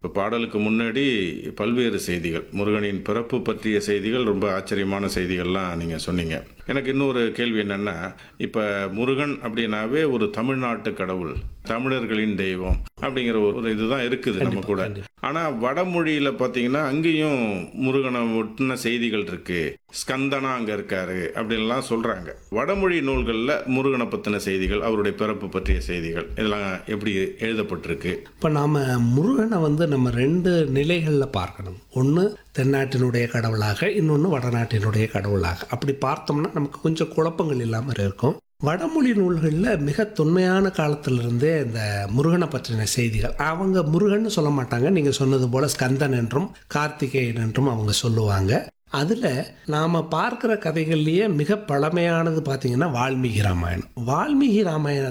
இப்போ பாடலுக்கு முன்னாடி பல்வேறு செய்திகள் முருகனின் பிறப்பு பற்றிய செய்திகள் ரொம்ப ஆச்சரியமான செய்திகள்லாம் நீங்கள் சொன்னீங்க எனக்கு இன்னொரு கேள்வி என்னென்னா இப்போ முருகன் அப்படின்னாவே ஒரு தமிழ்நாட்டு கடவுள் தமிழர்களின் தெய்வம் அப்படிங்கிற ஒரு இதுதான் இருக்குது நம்ம கூட ஆனால் வடமொழியில் பார்த்தீங்கன்னா அங்கேயும் முருகனை ஒட்டின செய்திகள் இருக்கு ஸ்கந்தனா அங்கே இருக்காரு அப்படின்லாம் சொல்கிறாங்க வடமொழி நூல்களில் முருகனை பற்றின செய்திகள் அவருடைய பிறப்பு பற்றிய செய்திகள் இதெல்லாம் எப்படி எழுதப்பட்டிருக்கு இப்போ நாம் முருகனை வந்து நம்ம ரெண்டு நிலைகளில் பார்க்கணும் ஒன்று தென்னாட்டினுடைய கடவுளாக இன்னொன்று வடநாட்டினுடைய கடவுளாக அப்படி பார்த்தோம்னா நமக்கு கொஞ்சம் குழப்பங்கள் இல்லாமல் இருக்கும் வடமொழி நூல்களில் மிக தொன்மையான காலத்திலிருந்தே இந்த முருகனை பற்றின செய்திகள் அவங்க முருகன்னு சொல்ல மாட்டாங்க நீங்கள் சொன்னது போல் ஸ்கந்தன் என்றும் கார்த்திகேயன் என்றும் அவங்க சொல்லுவாங்க அதில் நாம் பார்க்குற கதைகள்லேயே மிக பழமையானது பார்த்தீங்கன்னா வால்மீகி ராமாயணம் வால்மீகி ராமாயண